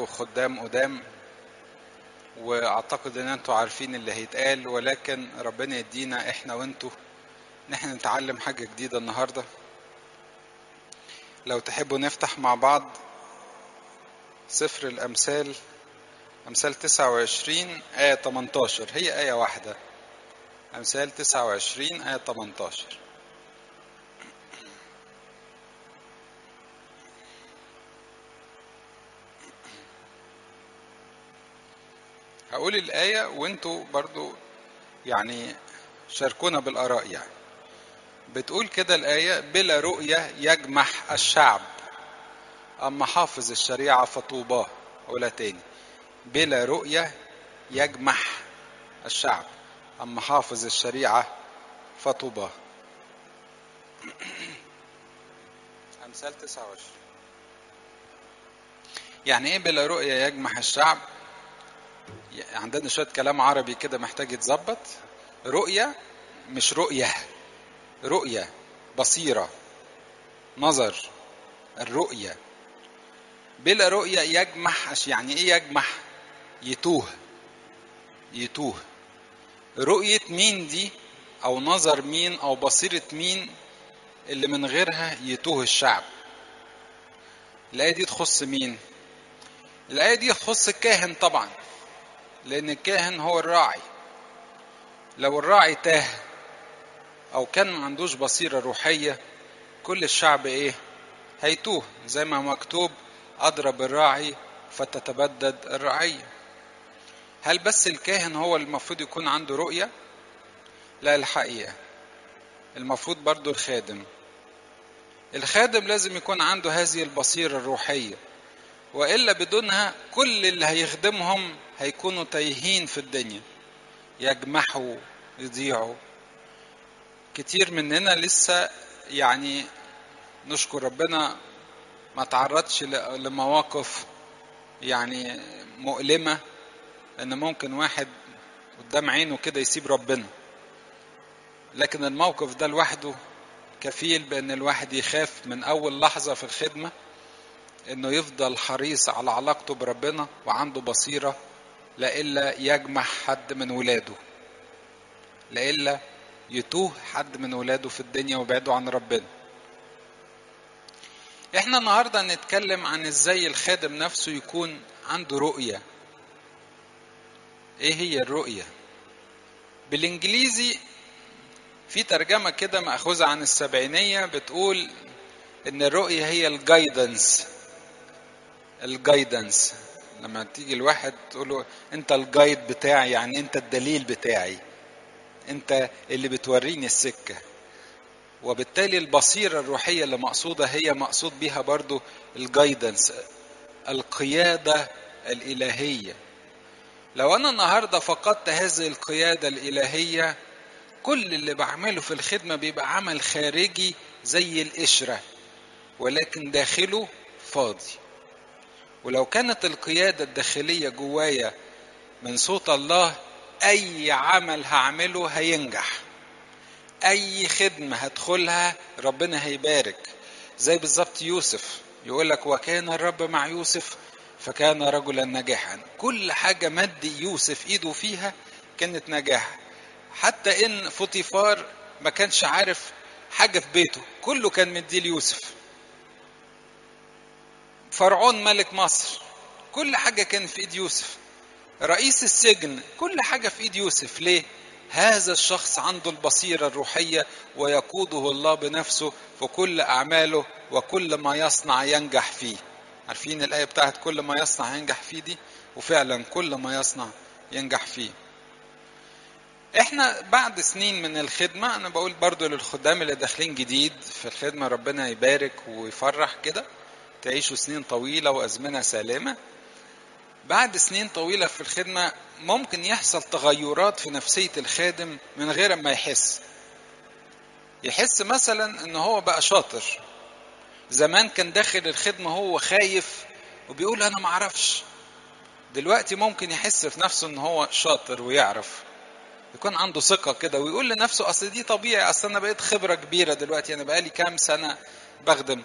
انتوا خدام قدام واعتقد ان انتوا عارفين اللي هيتقال ولكن ربنا يدينا احنا وانتوا ان احنا نتعلم حاجة جديدة النهاردة لو تحبوا نفتح مع بعض سفر الامثال امثال 29 آية 18 هي آية واحدة امثال 29 آية 18 هقول الآية وانتوا برضو يعني شاركونا بالآراء يعني بتقول كده الآية بلا رؤية يجمح الشعب أما حافظ الشريعة فطوباه أقولها تاني بلا رؤية يجمح الشعب أما حافظ الشريعة فطوباه أمثال 29 يعني إيه بلا رؤية يجمح الشعب؟ عندنا شوية كلام عربي كده محتاج يتظبط رؤية مش رؤية رؤية بصيرة نظر الرؤية بلا رؤية يجمح يعني ايه يجمح يتوه يتوه رؤية مين دي او نظر مين او بصيرة مين اللي من غيرها يتوه الشعب الآية دي تخص مين الآية دي تخص الكاهن طبعا لأن الكاهن هو الراعي لو الراعي تاه أو كان ما عندوش بصيرة روحية كل الشعب إيه؟ هيتوه زي ما مكتوب أضرب الراعي فتتبدد الرعية هل بس الكاهن هو المفروض يكون عنده رؤية؟ لا الحقيقة المفروض برضو الخادم الخادم لازم يكون عنده هذه البصيرة الروحية وإلا بدونها كل اللي هيخدمهم هيكونوا تايهين في الدنيا يجمحوا يضيعوا كتير مننا لسه يعني نشكر ربنا ما تعرضش لمواقف يعني مؤلمة ان ممكن واحد قدام عينه كده يسيب ربنا لكن الموقف ده لوحده كفيل بان الواحد يخاف من اول لحظة في الخدمة انه يفضل حريص على علاقته بربنا وعنده بصيرة لإلا يجمع حد من ولاده لإلا يتوه حد من ولاده في الدنيا ويبعدوا عن ربنا احنا النهارده نتكلم عن ازاي الخادم نفسه يكون عنده رؤية ايه هي الرؤية بالانجليزي في ترجمة كده مأخوذة عن السبعينية بتقول ان الرؤية هي الجايدنس الجايدنس لما تيجي الواحد تقول له انت الجايد بتاعي يعني انت الدليل بتاعي انت اللي بتوريني السكة وبالتالي البصيرة الروحية اللي مقصودة هي مقصود بها برضو الجايدنس القيادة الإلهية لو أنا النهاردة فقدت هذه القيادة الإلهية كل اللي بعمله في الخدمة بيبقى عمل خارجي زي القشرة ولكن داخله فاضي ولو كانت القيادة الداخلية جوايا من صوت الله أي عمل هعمله هينجح أي خدمة هدخلها ربنا هيبارك زي بالظبط يوسف يقول لك وكان الرب مع يوسف فكان رجلا ناجحا كل حاجة مد يوسف إيده فيها كانت نجاح حتى إن فوتيفار ما كانش عارف حاجة في بيته كله كان مديه ليوسف فرعون ملك مصر كل حاجة كان في ايد يوسف رئيس السجن كل حاجة في ايد يوسف ليه هذا الشخص عنده البصيرة الروحية ويقوده الله بنفسه في كل أعماله وكل ما يصنع ينجح فيه عارفين الآية بتاعت كل ما يصنع ينجح فيه دي وفعلا كل ما يصنع ينجح فيه احنا بعد سنين من الخدمة انا بقول برضو للخدام اللي داخلين جديد في الخدمة ربنا يبارك ويفرح كده تعيشوا سنين طويلة وأزمنة سالمة بعد سنين طويلة في الخدمة ممكن يحصل تغيرات في نفسية الخادم من غير ما يحس يحس مثلا ان هو بقى شاطر زمان كان داخل الخدمة هو خايف وبيقول انا معرفش دلوقتي ممكن يحس في نفسه ان هو شاطر ويعرف يكون عنده ثقة كده ويقول لنفسه اصل دي طبيعي اصل انا بقيت خبرة كبيرة دلوقتي انا بقالي كام سنة بخدم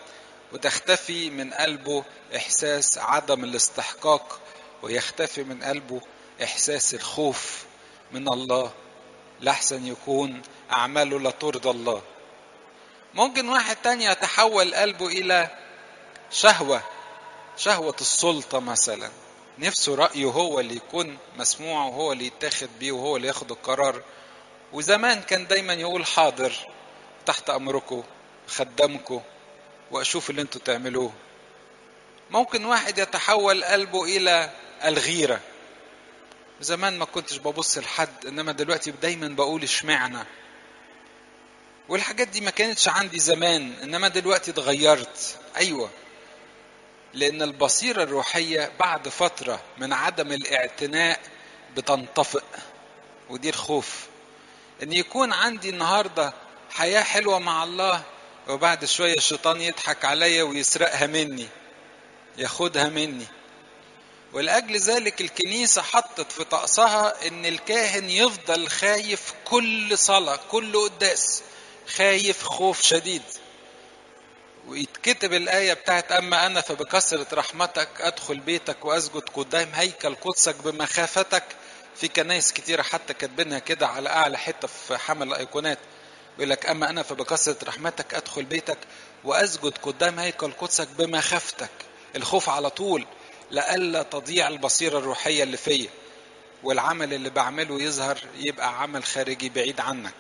وتختفي من قلبه إحساس عدم الاستحقاق ويختفي من قلبه إحساس الخوف من الله لحسن يكون أعماله لا ترضى الله ممكن واحد تاني يتحول قلبه إلى شهوة شهوة السلطة مثلا نفسه رأيه هو اللي يكون مسموع وهو اللي يتاخد بيه وهو اللي ياخد القرار وزمان كان دايما يقول حاضر تحت أمركم خدمكم وأشوف اللي انتوا تعملوه ممكن واحد يتحول قلبه إلى الغيرة زمان ما كنتش ببص لحد إنما دلوقتي دايما بقول اشمعنى والحاجات دي ما كانتش عندي زمان إنما دلوقتي اتغيرت أيوة لأن البصيرة الروحية بعد فترة من عدم الاعتناء بتنطفئ ودي الخوف إن يكون عندي النهاردة حياة حلوة مع الله وبعد شوية الشيطان يضحك عليا ويسرقها مني ياخدها مني ولأجل ذلك الكنيسة حطت في طقسها إن الكاهن يفضل خايف كل صلاة كل قداس خايف خوف شديد ويتكتب الآية بتاعت أما أنا فبكثرة رحمتك أدخل بيتك وأسجد قدام هيكل قدسك بمخافتك في كنايس كتيرة حتى كاتبينها كده على أعلى حتة في حمل الأيقونات يقول لك أما أنا فبكثرة رحمتك أدخل بيتك وأسجد قدام هيكل قدسك بمخافتك الخوف على طول لئلا تضيع البصيرة الروحية اللي فيا والعمل اللي بعمله يظهر يبقى عمل خارجي بعيد عنك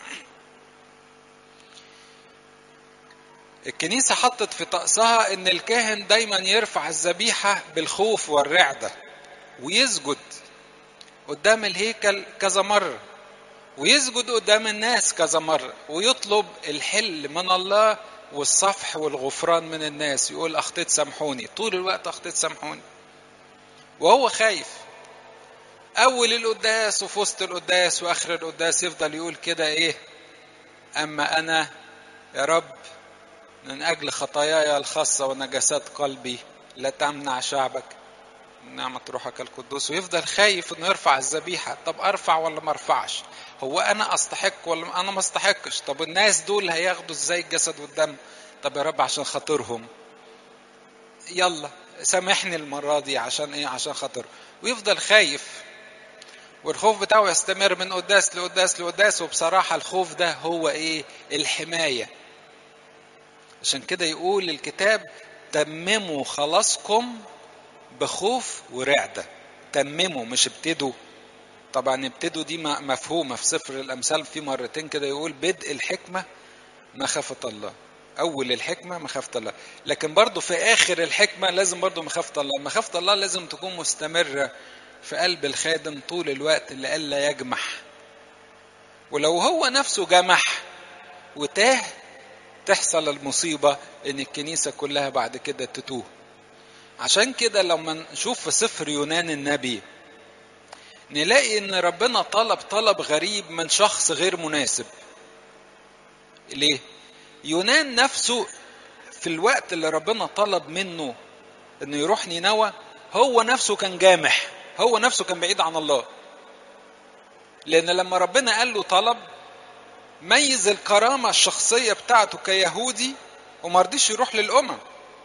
الكنيسة حطت في طقسها ان الكاهن دايما يرفع الذبيحة بالخوف والرعدة ويسجد قدام الهيكل كذا مرة ويسجد قدام الناس كذا مرة ويطلب الحل من الله والصفح والغفران من الناس يقول أخطيت سامحوني طول الوقت أخطيت سامحوني وهو خايف أول القداس وفي وسط القداس وآخر القداس يفضل يقول كده إيه أما أنا يا رب من أجل خطاياي الخاصة ونجاسات قلبي لا تمنع شعبك نعمة روحك القدوس ويفضل خايف انه يرفع الذبيحة طب ارفع ولا ما ارفعش هو انا استحق ولا انا ما استحقش طب الناس دول هياخدوا ازاي الجسد والدم طب يا رب عشان خاطرهم يلا سامحني المرة دي عشان ايه عشان خاطر ويفضل خايف والخوف بتاعه يستمر من قداس لقداس لقداس وبصراحة الخوف ده هو ايه الحماية عشان كده يقول الكتاب تمموا خلاصكم بخوف ورعدة تمموا مش ابتدوا طبعا ابتدوا دي مفهومة في سفر الأمثال في مرتين كده يقول بدء الحكمة مخافة الله أول الحكمة مخافة الله لكن برضو في آخر الحكمة لازم برضو مخافة الله مخافة الله لازم تكون مستمرة في قلب الخادم طول الوقت لئلا يجمح ولو هو نفسه جمح وتاه تحصل المصيبة إن الكنيسة كلها بعد كده تتوه عشان كده لما نشوف في سفر يونان النبي نلاقي ان ربنا طلب طلب غريب من شخص غير مناسب ليه يونان نفسه في الوقت اللي ربنا طلب منه انه يروح نينوى هو نفسه كان جامح هو نفسه كان بعيد عن الله لان لما ربنا قال له طلب ميز الكرامة الشخصية بتاعته كيهودي وما رضيش يروح للأمم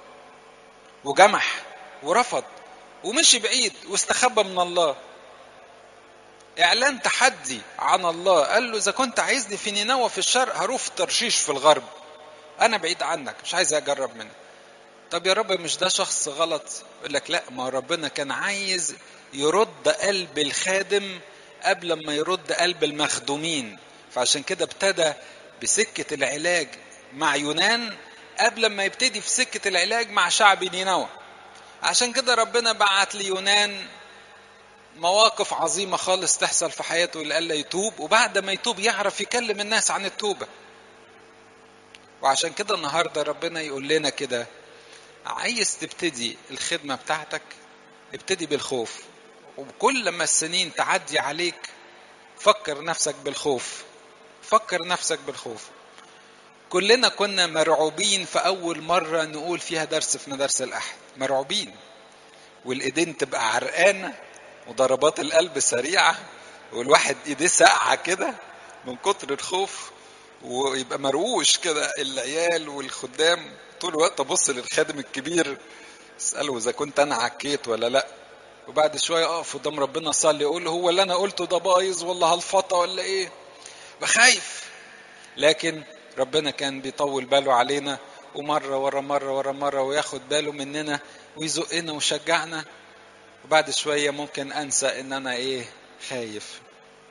وجمح ورفض ومشي بعيد واستخبى من الله اعلان تحدي عن الله قال له اذا كنت عايزني في نينوى في الشرق هروح في ترشيش في الغرب انا بعيد عنك مش عايز اجرب منك طب يا رب مش ده شخص غلط يقول لك لا ما ربنا كان عايز يرد قلب الخادم قبل ما يرد قلب المخدومين فعشان كده ابتدى بسكة العلاج مع يونان قبل ما يبتدي في سكة العلاج مع شعب نينوى عشان كده ربنا بعت ليونان مواقف عظيمة خالص تحصل في حياته لألا يتوب وبعد ما يتوب يعرف يكلم الناس عن التوبة وعشان كده النهاردة ربنا يقول لنا كده عايز تبتدي الخدمة بتاعتك ابتدي بالخوف وكل ما السنين تعدي عليك فكر نفسك بالخوف فكر نفسك بالخوف كلنا كنا مرعوبين في أول مرة نقول فيها درس في مدارس الأحد مرعوبين والإيدين تبقى عرقانة وضربات القلب سريعة والواحد إيديه ساقعة كده من كتر الخوف ويبقى مروش كده العيال والخدام طول الوقت ابص للخادم الكبير اساله اذا كنت انا عكيت ولا لا وبعد شويه اقف قدام ربنا اصلي اقول هو اللي انا قلته ده بايظ ولا هلفطه ولا ايه بخايف لكن ربنا كان بيطول باله علينا ومره ورا مره ورا مره وياخد باله مننا ويزقنا ويشجعنا وبعد شويه ممكن انسى ان انا ايه خايف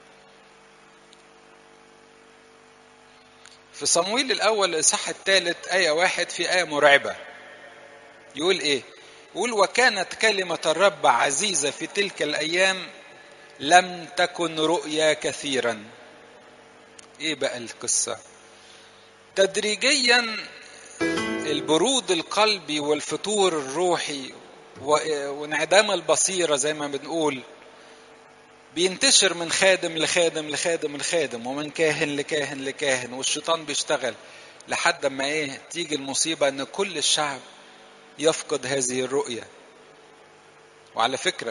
في صمويل الأول الإصحاح الثالث آية واحد في آية مرعبة يقول إيه؟ يقول وكانت كلمة الرب عزيزة في تلك الأيام لم تكن رؤيا كثيرا إيه بقى القصة؟ تدريجيا البرود القلبي والفتور الروحي وانعدام البصيرة زي ما بنقول بينتشر من خادم لخادم لخادم لخادم ومن كاهن لكاهن لكاهن والشيطان بيشتغل لحد ما ايه تيجي المصيبة ان كل الشعب يفقد هذه الرؤية وعلى فكرة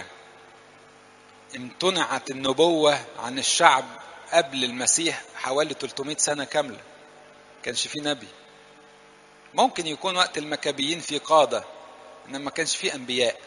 امتنعت النبوة عن الشعب قبل المسيح حوالي 300 سنة كاملة كانش في نبي ممكن يكون وقت المكابيين في قادة انما ما كانش في انبياء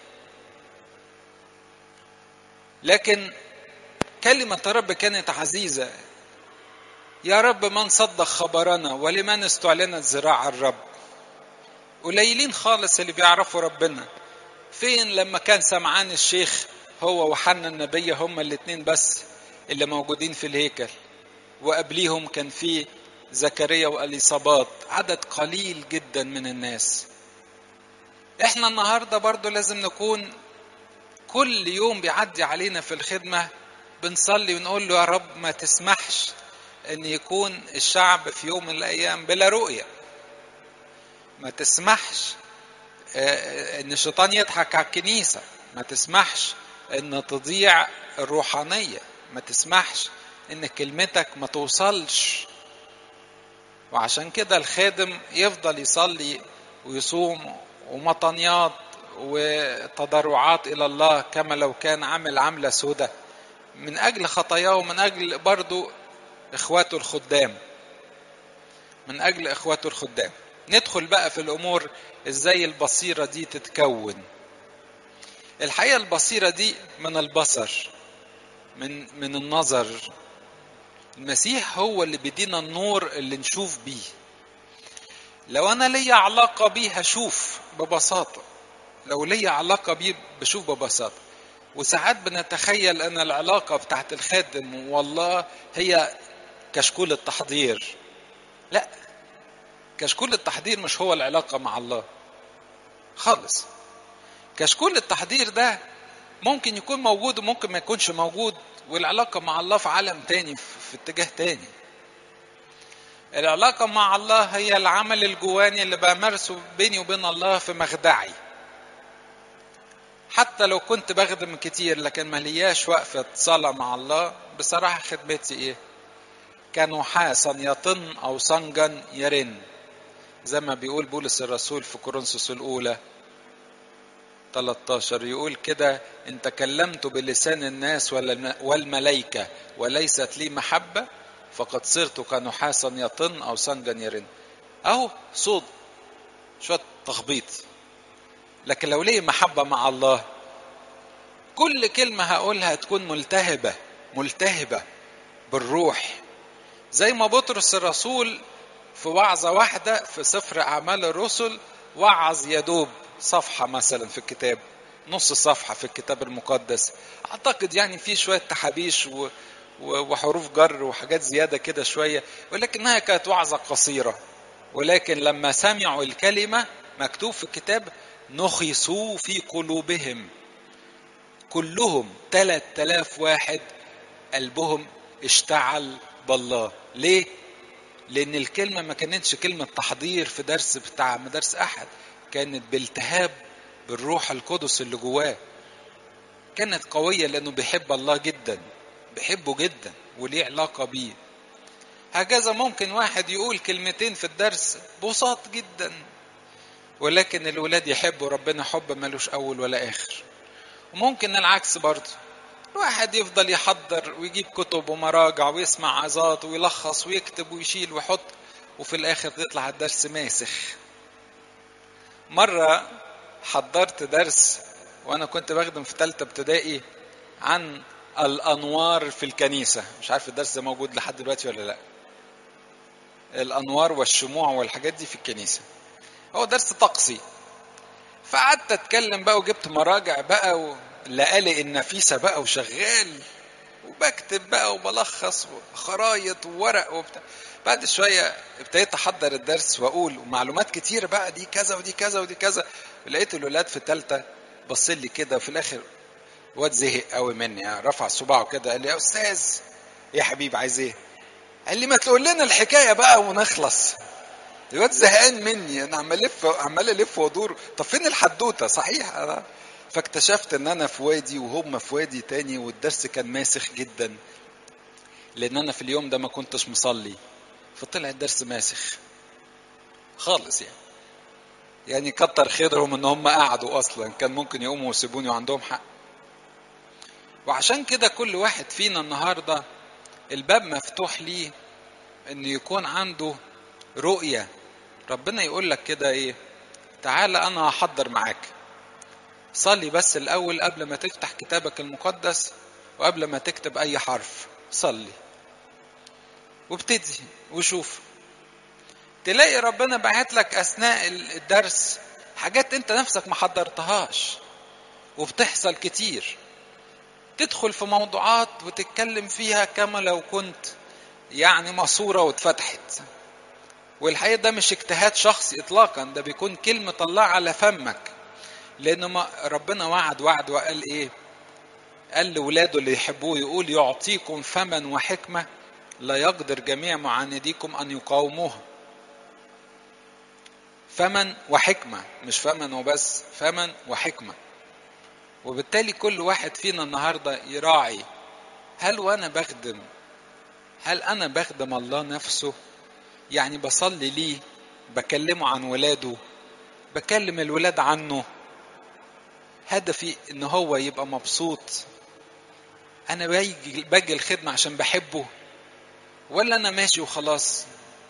لكن كلمة الرب كانت عزيزة يا رب من صدق خبرنا ولمن استعلنت ذراع الرب قليلين خالص اللي بيعرفوا ربنا فين لما كان سمعان الشيخ هو وحنا النبي هما الاتنين بس اللي موجودين في الهيكل وقبليهم كان في زكريا واليصابات عدد قليل جدا من الناس احنا النهارده برضو لازم نكون كل يوم بيعدي علينا في الخدمه بنصلي ونقول له يا رب ما تسمحش ان يكون الشعب في يوم من الايام بلا رؤيه ما تسمحش ان الشيطان يضحك على الكنيسه ما تسمحش ان تضيع الروحانيه ما تسمحش ان كلمتك ما توصلش وعشان كده الخادم يفضل يصلي ويصوم ومطنيات وتضرعات الى الله كما لو كان عامل عمله سودة من اجل خطاياه ومن اجل برضو اخواته الخدام من اجل اخواته الخدام ندخل بقى في الامور ازاي البصيره دي تتكون الحقيقه البصيره دي من البصر من من النظر المسيح هو اللي بيدينا النور اللي نشوف بيه لو انا ليا علاقه بيه هشوف ببساطه لو ليا علاقه بيه بشوف ببساطه وساعات بنتخيل ان العلاقه بتاعت الخادم والله هي كشكول التحضير لا كشكول التحضير مش هو العلاقه مع الله خالص كشكول التحضير ده ممكن يكون موجود وممكن ما يكونش موجود والعلاقه مع الله في عالم تاني في اتجاه تاني العلاقه مع الله هي العمل الجواني اللي بمارسه بيني وبين الله في مخدعي حتى لو كنت بخدم كتير لكن ما لياش وقفة صلاة مع الله بصراحة خدمتي ايه كانوا حاسا يطن او صنجا يرن زي ما بيقول بولس الرسول في كورنثوس الاولى 13 يقول كده ان تكلمت بلسان الناس والملائكة وليست لي محبة فقد صرت كنحاسا يطن او صنجا يرن اهو صوت شوية تخبيط لكن لو ليه محبة مع الله كل كلمة هقولها تكون ملتهبة ملتهبة بالروح زي ما بطرس الرسول في وعظة واحدة في سفر أعمال الرسل وعظ يدوب صفحة مثلا في الكتاب نص صفحة في الكتاب المقدس أعتقد يعني في شوية تحابيش و... وحروف جر وحاجات زيادة كده شوية ولكنها كانت وعظة قصيرة ولكن لما سمعوا الكلمة مكتوب في الكتاب نخسوا في قلوبهم كلهم ثلاث آلاف واحد قلبهم اشتعل بالله ليه؟ لأن الكلمة ما كانتش كلمة تحضير في درس بتاع مدارس أحد كانت بالتهاب بالروح القدس اللي جواه كانت قوية لأنه بيحب الله جدا بيحبه جدا وليه علاقة بيه هكذا ممكن واحد يقول كلمتين في الدرس بساط جدا ولكن الولاد يحبوا ربنا حب ملوش أول ولا آخر وممكن العكس برضه الواحد يفضل يحضر ويجيب كتب ومراجع ويسمع عظات ويلخص ويكتب ويشيل ويحط وفي الآخر تطلع الدرس ماسخ مرة حضرت درس وأنا كنت بخدم في تالتة ابتدائي عن الأنوار في الكنيسة مش عارف الدرس ده موجود لحد دلوقتي ولا لأ الأنوار والشموع والحاجات دي في الكنيسة هو درس طقسي فقعدت أتكلم بقى وجبت مراجع بقى ولقالي النفيسة بقى وشغال وبكتب بقى وبلخص خرايط وورق وبتاع بعد شوية ابتديت أحضر الدرس وأقول ومعلومات كتير بقى دي كذا ودي كذا ودي كذا لقيت الولاد في تالتة بص لي كده وفي الآخر واد زهق قوي مني يعني رفع صباعه كده قال لي يا أستاذ يا حبيبي عايز إيه؟ قال لي ما تقول لنا الحكاية بقى ونخلص الواد زهقان مني أنا عمال ألف عمال ألف وأدور طب فين الحدوتة صحيح أنا فاكتشفت ان انا في وادي وهم في وادي تاني والدرس كان ماسخ جدا لان انا في اليوم ده ما كنتش مصلي فطلع الدرس ماسخ خالص يعني يعني كتر خيرهم ان هم قعدوا اصلا كان ممكن يقوموا ويسيبوني وعندهم حق وعشان كده كل واحد فينا النهارده الباب مفتوح ليه ان يكون عنده رؤيه ربنا يقول لك كده ايه تعالى انا هحضر معاك صلي بس الأول قبل ما تفتح كتابك المقدس وقبل ما تكتب أي حرف صلي وابتدي وشوف تلاقي ربنا بعت لك أثناء الدرس حاجات أنت نفسك ما حضرتهاش وبتحصل كتير تدخل في موضوعات وتتكلم فيها كما لو كنت يعني ماسورة واتفتحت والحقيقة ده مش اجتهاد شخصي إطلاقا ده بيكون كلمة الله على فمك لأن ما ربنا وعد وعد وقال إيه؟ قال لولاده اللي يحبوه يقول يعطيكم فما وحكمة لا يقدر جميع معانديكم أن يقاوموها. فمن وحكمة مش فمن وبس فمن وحكمة. وبالتالي كل واحد فينا النهاردة يراعي هل وأنا بخدم هل أنا بخدم الله نفسه؟ يعني بصلي ليه؟ بكلمه عن ولاده بكلم الولاد عنه هدفي ان هو يبقى مبسوط انا باجي باجي الخدمه عشان بحبه ولا انا ماشي وخلاص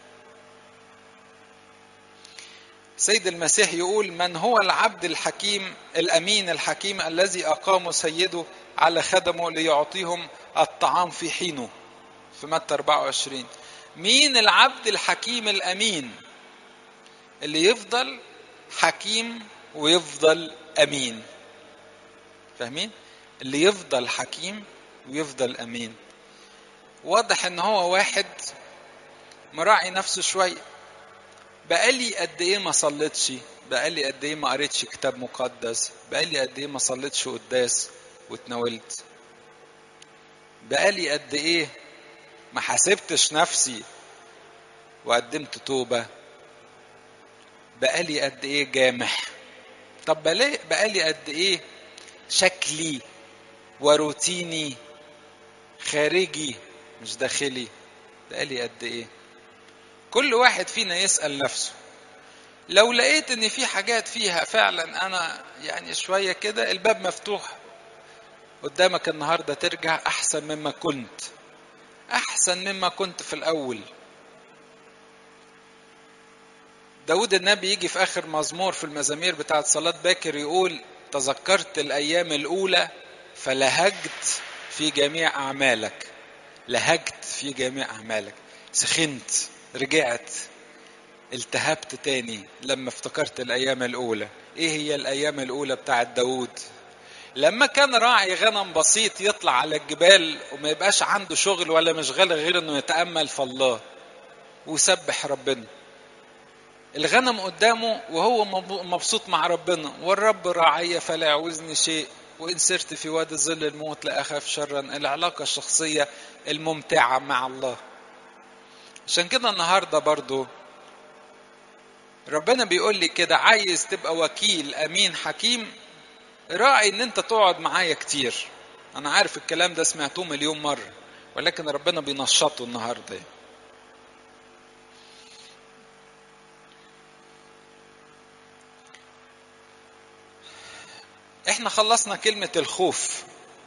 سيد المسيح يقول من هو العبد الحكيم الامين الحكيم الذي اقام سيده على خدمه ليعطيهم الطعام في حينه في متى 24 مين العبد الحكيم الامين اللي يفضل حكيم ويفضل امين فاهمين اللي يفضل حكيم ويفضل امين واضح ان هو واحد مراعي نفسه شويه بقالي قد ايه ما صليتش بقالي قد ايه ما قريتش كتاب مقدس بقالي قد ايه ما صليتش قداس واتناولت بقالي قد ايه ما حاسبتش نفسي وقدمت توبه بقالي قد ايه جامح طب بقالي قد ايه شكلي وروتيني خارجي مش داخلي بقالي قد ايه كل واحد فينا يسأل نفسه لو لقيت ان في حاجات فيها فعلا انا يعني شوية كده الباب مفتوح قدامك النهاردة ترجع احسن مما كنت احسن مما كنت في الاول داود النبي يجي في اخر مزمور في المزامير بتاعت صلاة باكر يقول تذكرت الايام الاولى فلهجت في جميع اعمالك لهجت في جميع اعمالك سخنت رجعت التهبت تاني لما افتكرت الايام الاولى ايه هي الايام الاولى بتاعت داود لما كان راعي غنم بسيط يطلع على الجبال وما يبقاش عنده شغل ولا مشغله غير انه يتامل في الله ويسبح ربنا الغنم قدامه وهو مبسوط مع ربنا والرب راعي فلا يعوزني شيء وإن سرت في وادي ظل الموت لا أخاف شرا العلاقة الشخصية الممتعة مع الله عشان كده النهاردة برضو ربنا بيقول لي كده عايز تبقى وكيل أمين حكيم راعي ان انت تقعد معايا كتير انا عارف الكلام ده سمعتوه مليون مرة ولكن ربنا بينشطه النهارده احنا خلصنا كلمة الخوف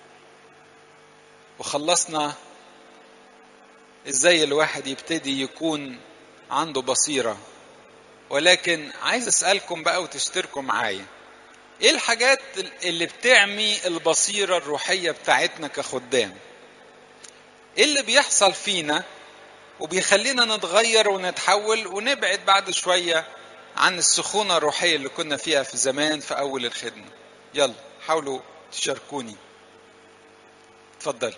وخلصنا ازاي الواحد يبتدي يكون عنده بصيرة ولكن عايز اسالكم بقى وتشتركوا معايا ايه الحاجات اللي بتعمي البصيره الروحيه بتاعتنا كخدام ايه اللي بيحصل فينا وبيخلينا نتغير ونتحول ونبعد بعد شويه عن السخونه الروحيه اللي كنا فيها في زمان في اول الخدمه يلا حاولوا تشاركوني اتفضل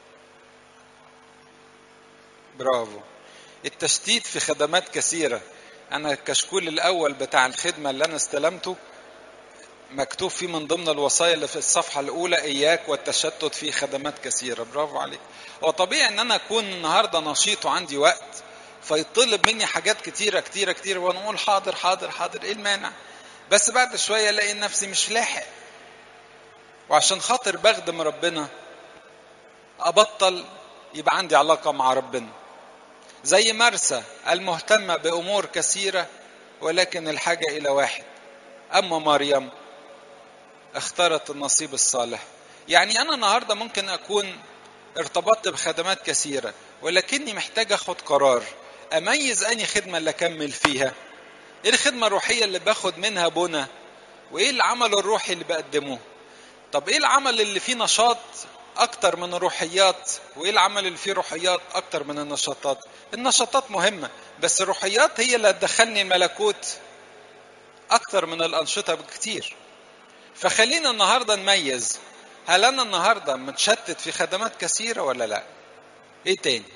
برافو التشتيت في خدمات كثيرة أنا الكشكول الأول بتاع الخدمة اللي أنا استلمته مكتوب فيه من ضمن الوصايا اللي في الصفحة الأولى إياك والتشتت في خدمات كثيرة برافو عليك هو طبيعي إن أنا أكون النهاردة نشيط وعندي وقت فيطلب مني حاجات كتيرة كتيرة كتيرة وأنا أقول حاضر حاضر حاضر إيه المانع بس بعد شوية ألاقي نفسي مش لاحق وعشان خاطر بخدم ربنا أبطل يبقى عندي علاقة مع ربنا زي مرسى المهتمة بأمور كثيرة ولكن الحاجة إلى واحد أما مريم اختارت النصيب الصالح يعني أنا النهاردة ممكن أكون ارتبطت بخدمات كثيرة ولكني محتاج أخد قرار أميز أني خدمة اللي أكمل فيها إيه الخدمة الروحية اللي باخد منها بنى وإيه العمل الروحي اللي بقدمه طب إيه العمل اللي فيه نشاط اكتر من الروحيات وايه العمل اللي فيه روحيات اكتر من النشاطات النشاطات مهمة بس الروحيات هي اللي هتدخلني الملكوت اكتر من الانشطة بكتير فخلينا النهاردة نميز هل انا النهاردة متشتت في خدمات كثيرة ولا لا ايه تاني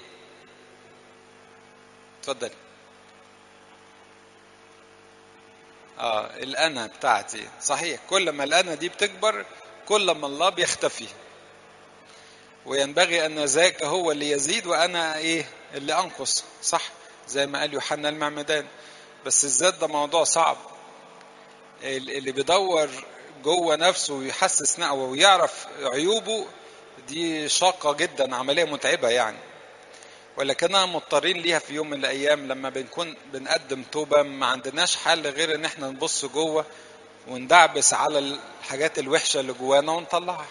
اتفضل اه الانا بتاعتي صحيح كل ما الانا دي بتكبر كل ما الله بيختفي وينبغي ان ذاك هو اللي يزيد وانا ايه اللي انقص صح زي ما قال يوحنا المعمدان بس الذات ده موضوع صعب اللي بيدور جوه نفسه ويحسس نقوه ويعرف عيوبه دي شاقة جدا عملية متعبة يعني ولكننا مضطرين ليها في يوم من الأيام لما بنكون بنقدم توبة ما عندناش حل غير إن احنا نبص جوه وندعبس على الحاجات الوحشة اللي جوانا ونطلعها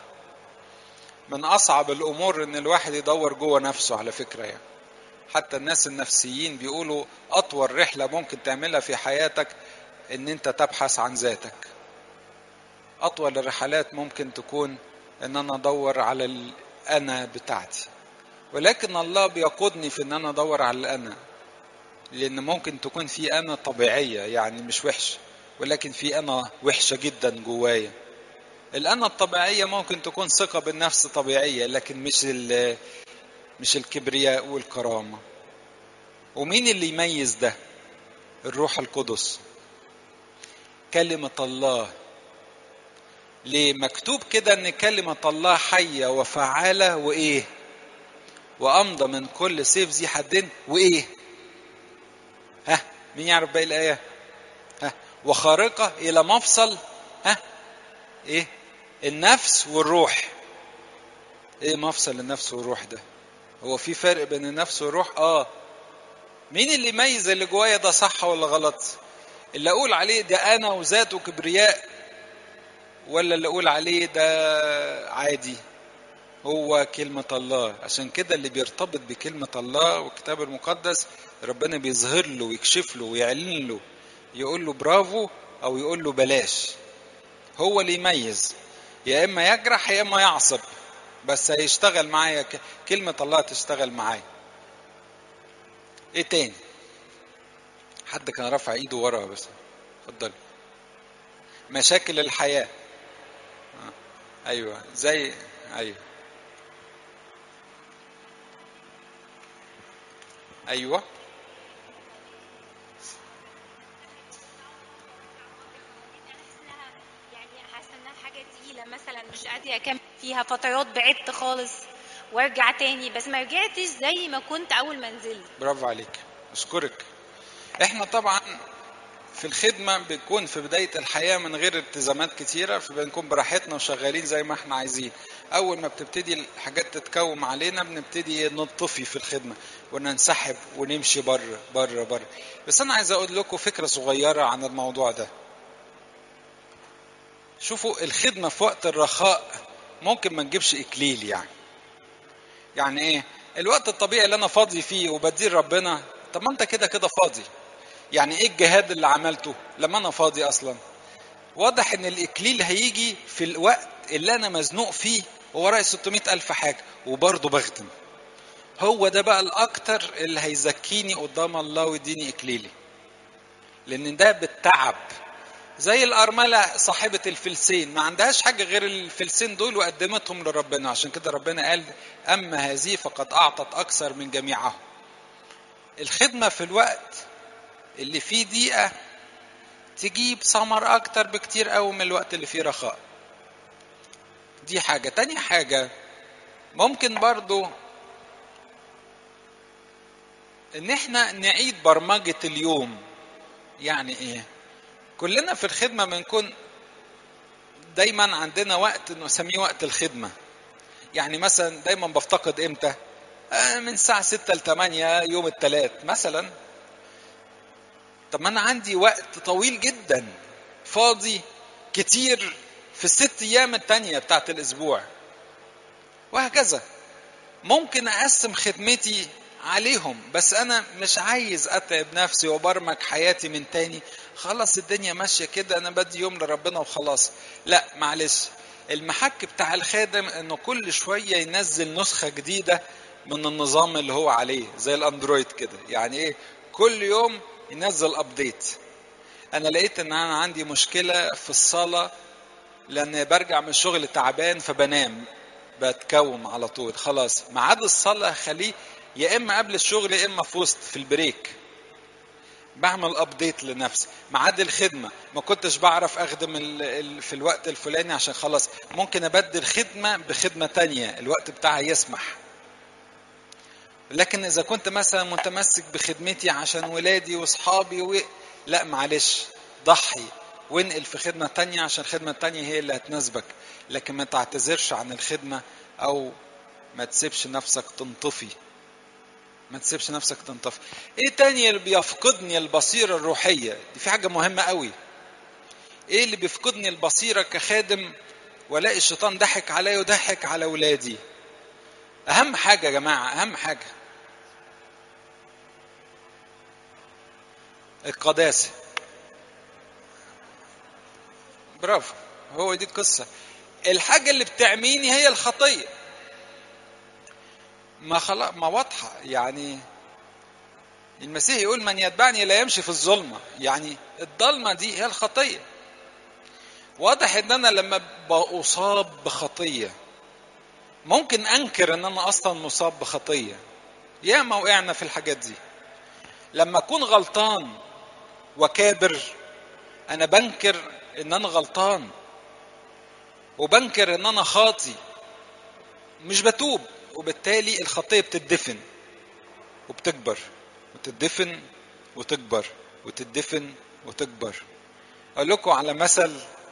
من اصعب الامور ان الواحد يدور جوه نفسه على فكره يعني حتى الناس النفسيين بيقولوا اطول رحله ممكن تعملها في حياتك ان انت تبحث عن ذاتك اطول الرحلات ممكن تكون ان انا ادور على الانا بتاعتي ولكن الله بيقودني في ان انا ادور على الانا لان ممكن تكون في انا طبيعيه يعني مش وحشه ولكن في انا وحشه جدا جوايا الأنا الطبيعية ممكن تكون ثقة بالنفس طبيعية لكن مش مش الكبرياء والكرامة ومين اللي يميز ده الروح القدس كلمة الله ليه مكتوب كده ان كلمة الله حية وفعالة وايه وامضى من كل سيف ذي حدين وايه ها مين يعرف باقي الايه ها وخارقة الى مفصل ها ايه النفس والروح ايه مفصل النفس والروح ده هو في فرق بين النفس والروح اه مين اللي يميز اللي جوايا ده صح ولا غلط اللي اقول عليه ده انا وذاته كبرياء ولا اللي اقول عليه ده عادي هو كلمة الله عشان كده اللي بيرتبط بكلمة الله والكتاب المقدس ربنا بيظهر له ويكشف له ويعلن له يقول له برافو او يقول له بلاش هو اللي يميز يا اما يجرح يا اما يعصب بس هيشتغل معايا كلمة الله تشتغل معايا ايه تاني حد كان رافع ايده ورا بس اتفضل مشاكل الحياة آه. ايوه زي ايوه ايوه مثلا مش قادره اكمل فيها فترات بعدت خالص وارجع تاني بس ما رجعتش زي ما كنت اول ما نزلت برافو عليك اشكرك احنا طبعا في الخدمة بنكون في بداية الحياة من غير التزامات كتيرة فبنكون براحتنا وشغالين زي ما احنا عايزين أول ما بتبتدي الحاجات تتكوم علينا بنبتدي نطفي في الخدمة وننسحب ونمشي بره بره بره بس أنا عايز أقول لكم فكرة صغيرة عن الموضوع ده شوفوا الخدمة في وقت الرخاء ممكن ما نجيبش إكليل يعني يعني إيه الوقت الطبيعي اللي أنا فاضي فيه وبدير ربنا طب ما أنت كده كده فاضي يعني ايه الجهاد اللي عملته لما انا فاضي اصلا واضح ان الاكليل هيجي في الوقت اللي انا مزنوق فيه وورايا 600 الف حاجه وبرضه بخدم هو ده بقى الاكتر اللي هيزكيني قدام الله ويديني اكليلي لان ده بالتعب زي الأرملة صاحبة الفلسين ما عندهاش حاجة غير الفلسين دول وقدمتهم لربنا عشان كده ربنا قال أما هذه فقد أعطت أكثر من جميعهم الخدمة في الوقت اللي فيه دقيقة تجيب ثمر أكتر بكتير قوي من الوقت اللي فيه رخاء دي حاجة تاني حاجة ممكن برضو ان احنا نعيد برمجة اليوم يعني ايه كلنا في الخدمة بنكون دايما عندنا وقت نسميه وقت الخدمة يعني مثلا دايما بفتقد امتى آه من الساعة 6 ل 8 يوم الثلاث مثلا طب ما انا عندي وقت طويل جدا فاضي كتير في الست ايام التانية بتاعت الاسبوع وهكذا ممكن اقسم خدمتي عليهم بس انا مش عايز اتعب نفسي وبرمج حياتي من تاني خلاص الدنيا ماشيه كده انا بدي يوم لربنا وخلاص لا معلش المحك بتاع الخادم انه كل شويه ينزل نسخه جديده من النظام اللي هو عليه زي الاندرويد كده يعني ايه كل يوم ينزل ابديت انا لقيت ان انا عندي مشكله في الصلاه لان برجع من الشغل تعبان فبنام بتكوم على طول خلاص ميعاد الصلاه خليه يا اما قبل الشغل يا اما في وسط في البريك بعمل ابديت لنفسي ميعاد الخدمه ما كنتش بعرف اخدم ال ال في الوقت الفلاني عشان خلاص ممكن ابدل خدمه بخدمه تانية الوقت بتاعها يسمح لكن اذا كنت مثلا متمسك بخدمتي عشان ولادي واصحابي و... لا معلش ضحي وانقل في خدمه تانية عشان الخدمه التانية هي اللي هتناسبك لكن ما تعتذرش عن الخدمه او ما تسيبش نفسك تنطفي ما تسيبش نفسك تنطفي ايه تاني اللي بيفقدني البصيرة الروحية دي في حاجة مهمة قوي ايه اللي بيفقدني البصيرة كخادم والاقي الشيطان ضحك عليا وضحك على ولادي اهم حاجة يا جماعة اهم حاجة القداسة برافو هو دي القصة الحاجة اللي بتعميني هي الخطية ما خلاص ما واضحة يعني المسيح يقول من يتبعني لا يمشي في الظلمة يعني الضلمة دي هي الخطية واضح ان انا لما بأصاب بخطية ممكن انكر ان انا اصلا مصاب بخطية ياما وقعنا في الحاجات دي لما اكون غلطان وكابر انا بنكر ان انا غلطان وبنكر ان انا خاطي مش بتوب وبالتالي الخطيه بتدفن وبتكبر وتدفن وتكبر وتدفن وتكبر اقول لكم على مثل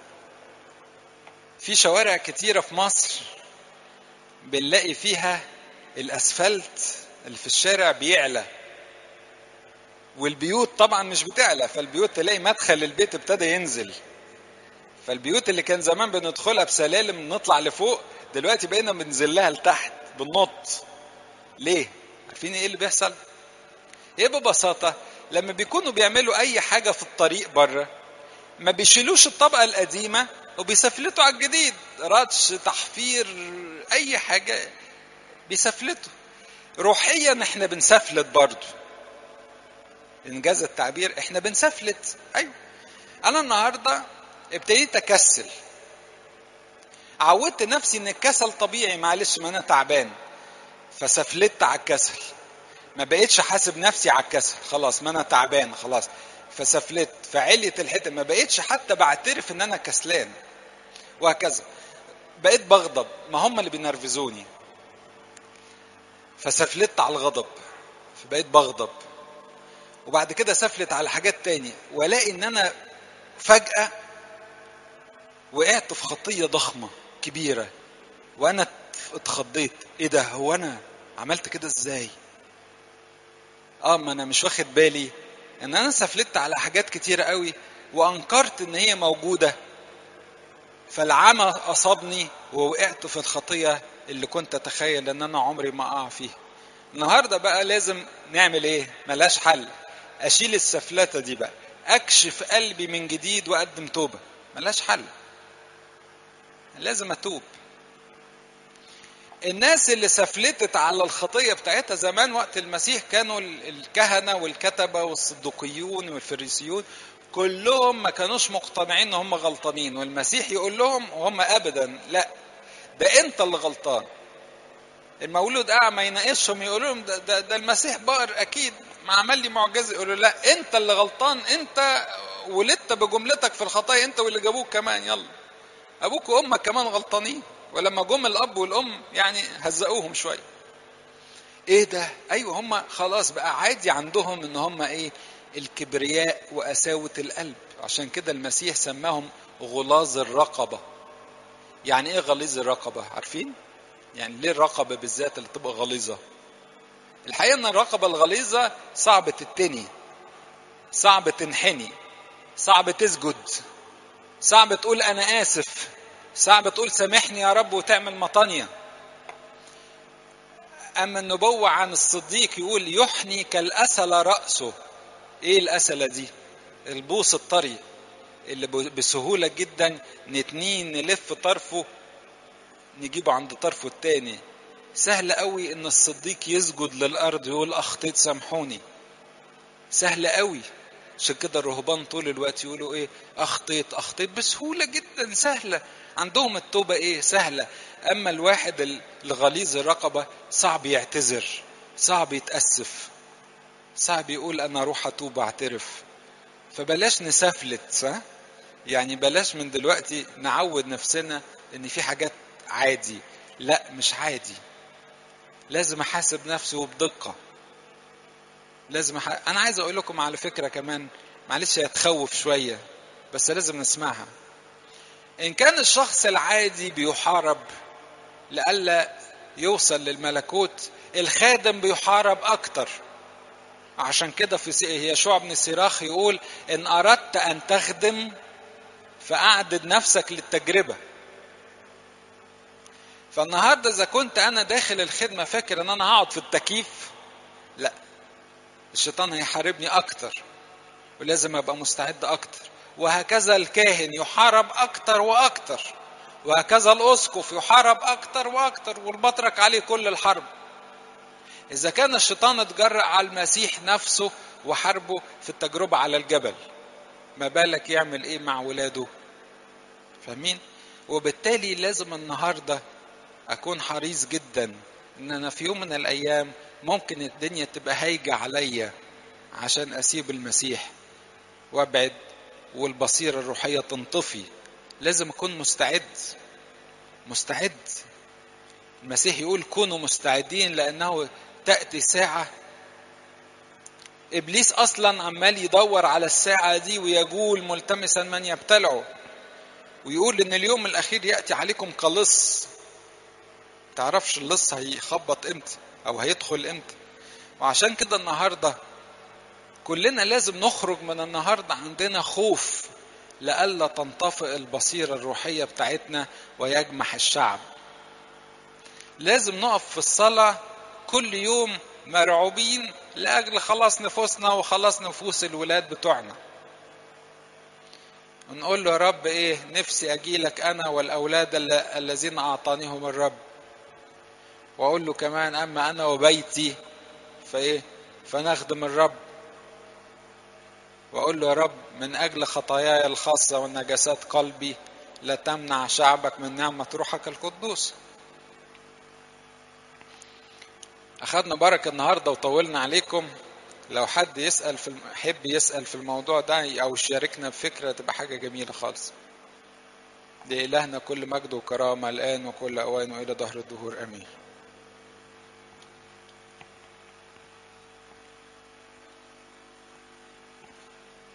في شوارع كتيره في مصر بنلاقي فيها الاسفلت اللي في الشارع بيعلى والبيوت طبعا مش بتعلى فالبيوت تلاقي مدخل البيت ابتدى ينزل فالبيوت اللي كان زمان بندخلها بسلالم نطلع لفوق دلوقتي بقينا بننزل لها لتحت بننط ليه عارفين ايه اللي بيحصل ايه ببساطة لما بيكونوا بيعملوا اي حاجة في الطريق بره ما بيشيلوش الطبقة القديمة وبيسفلتوا على الجديد راتش تحفير اي حاجة بيسفلتوا روحيا احنا بنسفلت برضه انجاز التعبير احنا بنسفلت ايوه انا النهارده ابتديت اكسل عودت نفسي ان الكسل طبيعي معلش ما انا تعبان فسفلت على الكسل ما بقيتش حاسب نفسي على الكسل خلاص ما انا تعبان خلاص فسفلت فعلية الحته ما بقيتش حتى بعترف ان انا كسلان وهكذا بقيت بغضب ما هم اللي بينرفزوني فسفلت على الغضب فبقيت بغضب وبعد كده سفلت على حاجات تاني والاقي ان انا فجأة وقعت في خطية ضخمة كبيرة وانا اتخضيت ايه ده هو انا عملت كده ازاي اه ما انا مش واخد بالي ان انا سفلت على حاجات كتيرة قوي وانكرت ان هي موجودة فالعمى اصابني ووقعت في الخطية اللي كنت اتخيل ان انا عمري ما اقع فيها النهاردة بقى لازم نعمل ايه ملاش حل اشيل السفلته دي بقى اكشف قلبي من جديد واقدم توبه ملهاش حل لازم اتوب الناس اللي سفلتت على الخطيه بتاعتها زمان وقت المسيح كانوا الكهنه والكتبه والصدوقيون والفريسيون كلهم ما كانوش مقتنعين ان هم غلطانين والمسيح يقول لهم وهم ابدا لا ده انت اللي غلطان المولود اعمى يناقشهم يقول لهم ده, ده, ده المسيح بقر اكيد ما عمل لي معجزه يقولوا لا انت اللي غلطان انت ولدت بجملتك في الخطايا انت واللي جابوك كمان يلا ابوك وامك كمان غلطانين ولما جم الاب والام يعني هزقوهم شويه ايه ده ايوه هم خلاص بقى عادي عندهم ان هم ايه الكبرياء وقساوه القلب عشان كده المسيح سماهم غلاظ الرقبه يعني ايه غليظ الرقبه عارفين يعني ليه الرقبه بالذات اللي تبقى غليظه الحقيقه ان الرقبه الغليظه صعب تتني صعب تنحني صعب تسجد صعب تقول انا اسف صعب تقول سامحني يا رب وتعمل مطانية أما النبوة عن الصديق يقول يحني كالأسل رأسه إيه الأسلة دي البوص الطري اللي بسهولة جدا نتنيه نلف طرفه نجيبه عند طرفه التاني سهل قوي ان الصديق يسجد للارض يقول اخطيت سامحوني سهل قوي عشان كده الرهبان طول الوقت يقولوا ايه اخطيت اخطيت بسهوله جدا سهله عندهم التوبه ايه سهله اما الواحد الغليظ الرقبه صعب يعتذر صعب يتاسف صعب يقول انا اروح اتوب اعترف فبلاش نسفلت صح يعني بلاش من دلوقتي نعود نفسنا ان في حاجات عادي لا مش عادي لازم احاسب نفسي وبدقه لازم أح... انا عايز اقول لكم على فكره كمان معلش هي تخوف شويه بس لازم نسمعها ان كان الشخص العادي بيحارب لئلا يوصل للملكوت الخادم بيحارب اكتر عشان كده في يشوع بن سيراخ يقول ان اردت ان تخدم فاعدد نفسك للتجربه فالنهارده اذا كنت انا داخل الخدمه فاكر ان انا هقعد في التكييف لا الشيطان هيحاربني اكتر ولازم ابقى مستعد اكتر وهكذا الكاهن يحارب اكتر واكتر وهكذا الاسقف يحارب اكتر واكتر والبطرك عليه كل الحرب اذا كان الشيطان اتجرأ على المسيح نفسه وحاربه في التجربة على الجبل ما بالك يعمل ايه مع ولاده فاهمين وبالتالي لازم النهارده اكون حريص جدا ان انا في يوم من الايام ممكن الدنيا تبقى هايجة عليا عشان اسيب المسيح وابعد والبصيرة الروحية تنطفي لازم اكون مستعد مستعد المسيح يقول كونوا مستعدين لانه تأتي ساعة ابليس اصلا عمال يدور على الساعة دي ويجول ملتمسا من يبتلعه ويقول ان اليوم الاخير يأتي عليكم كلص تعرفش اللص هيخبط امتى او هيدخل امتى وعشان كده النهارده كلنا لازم نخرج من النهارده عندنا خوف لئلا تنطفئ البصيره الروحيه بتاعتنا ويجمح الشعب لازم نقف في الصلاه كل يوم مرعوبين لاجل خلاص نفوسنا وخلاص نفوس الولاد بتوعنا ونقول له يا رب ايه نفسي اجيلك انا والاولاد الذين اعطانيهم الرب واقول له كمان اما انا وبيتي فايه فنخدم الرب واقول له يا رب من اجل خطاياي الخاصه ونجاسات قلبي لا تمنع شعبك من نعمه روحك القدوس اخذنا بركه النهارده وطولنا عليكم لو حد يسال في يحب يسال في الموضوع ده او يشاركنا بفكره تبقى حاجه جميله خالص لإلهنا كل مجد وكرامة الآن وكل أوان وإلى ظهر الدهور آمين